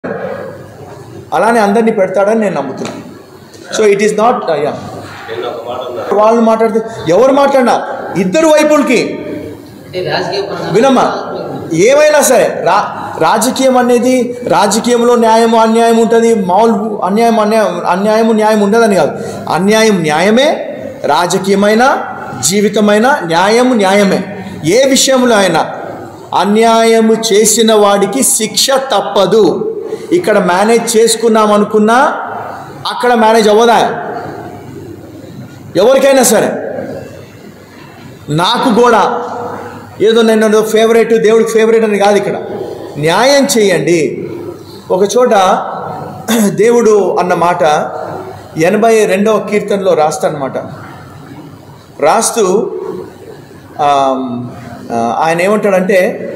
అలానే అందరినీ పెడతాడని నేను నమ్ముతున్నాను so it is not yeah నిన్న ఒక మాట అన్నారు వాళ్ళు మాట్లాడితే ఎవరు మాట్లాడినా ఇద్దరు వైపులకి అంటే రాజకీయ పరంగా వినమ్మా ఏమైనా సరే రా రాజకీయం అనేది రాజకీయంలో న్యాయం అన్యాయం ఉంటుంది మామూలు అన్యాయం అన్యాయం అన్యాయం న్యాయం ఉండదని కాదు అన్యాయం న్యాయమే రాజకీయమైన జీవితమైన న్యాయం న్యాయమే ఏ విషయంలో అయినా అన్యాయము చేసిన వాడికి శిక్ష తప్పదు ఇక్కడ మేనేజ్ చేసుకున్నాం అనుకున్నా అక్కడ మేనేజ్ అవ్వదా ఎవరికైనా సరే నాకు కూడా ఏదో నేను ఫేవరెట్ దేవుడికి ఫేవరెట్ అని కాదు ఇక్కడ న్యాయం చేయండి ఒక చోట దేవుడు అన్న మాట ఎనభై రెండవ కీర్తనలో రాస్తానమాట రాస్తూ ఆమ్, ఆ, ఆయన ఏమంటాడంటే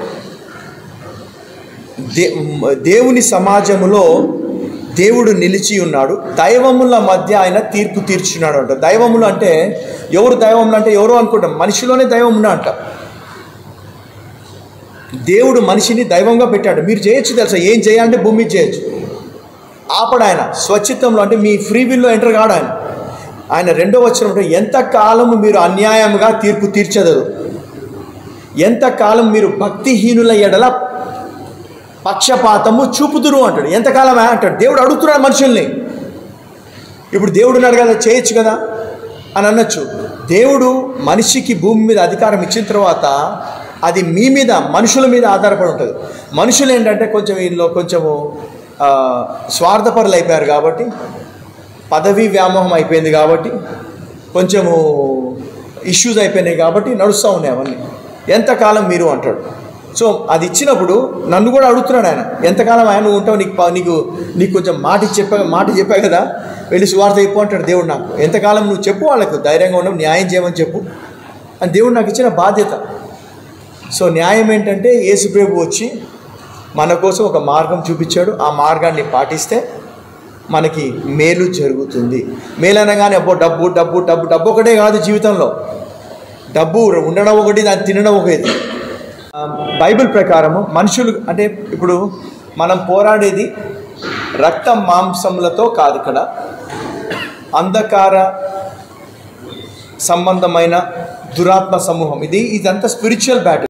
దే దేవుని సమాజములో దేవుడు నిలిచి ఉన్నాడు దైవముల మధ్య ఆయన తీర్పు తీర్చున్నాడు అంట దైవములు అంటే ఎవరు దైవములు అంటే ఎవరో అనుకుంటాం మనిషిలోనే దైవం ఉన్నా అంట దేవుడు మనిషిని దైవంగా పెట్టాడు మీరు చేయొచ్చు తెలుసా ఏం చేయాలంటే భూమి మీద చేయొచ్చు ఆపడు ఆయన స్వచ్ఛిత్వంలో అంటే మీ ఫ్రీ విల్లో ఎంటర్ కాడు ఆయన ఆయన రెండో వచ్చిన అంటే ఎంత కాలము మీరు అన్యాయంగా తీర్పు తీర్చదు ఎంత కాలం మీరు భక్తిహీనుల ఎడల పక్షపాతము చూపుదురు అంటాడు ఎంతకాలం అంటాడు దేవుడు అడుగుతున్నాడు మనుషుల్ని ఇప్పుడు దేవుడు ఉన్నాడు కదా చేయొచ్చు కదా అని అనొచ్చు దేవుడు మనిషికి భూమి మీద అధికారం ఇచ్చిన తర్వాత అది మీ మీద మనుషుల మీద ఆధారపడి ఉంటుంది మనుషులు ఏంటంటే కొంచెం వీళ్ళు కొంచెము ఆ, స్వార్థపరులు అయిపోయారు కాబట్టి పదవీ వ్యామోహం అయిపోయింది కాబట్టి కొంచెము ఇష్యూస్ అయిపోయినాయి కాబట్టి నడుస్తూ ఉన్నాయి అవన్నీ ఎంతకాలం మీరు అంటాడు సో అది ఇచ్చినప్పుడు నన్ను కూడా అడుగుతున్నాడు ఆయన ఎంతకాలం ఆయన నువ్వు ఉంటావు నీకు ప- నీకు నీకు కొంచెం మాట ఇచ్చి చెప్పా మాట చెప్పా కదా వెళ్ళి సువార్త చెప్పు అంటాడు దేవుడు నాకు ఎంతకాలం నువ్వు చెప్పు వాళ్ళకు ధైర్యంగా ఉండవు న్యాయం చేయమని చెప్పు అని దేవుడు నాకు ఇచ్చిన బాధ్యత సో న్యాయం ఏంటంటే యేసుప్రభు వచ్చి మన కోసం ఒక మార్గం చూపించాడు ఆ మార్గాన్ని పాటిస్తే మనకి మేలు జరుగుతుంది మేలు అనగానే అబ్బో డబ్బు డబ్బు డబ్బు డబ్బు ఒకటే కాదు జీవితంలో డబ్బు ఉండడం ఒకటి దాన్ని తినడం ఒకటి ఆ, బైబిల్ ప్రకారము మనుషులు అంటే ఇప్పుడు మనం పోరాడేది రక్త మాంసములతో కాదు ఇక్కడ అంధకార సంబంధమైన దురాత్మ సమూహం ఇది ఇదంతా స్పిరిచువల్ బ్యాటిల్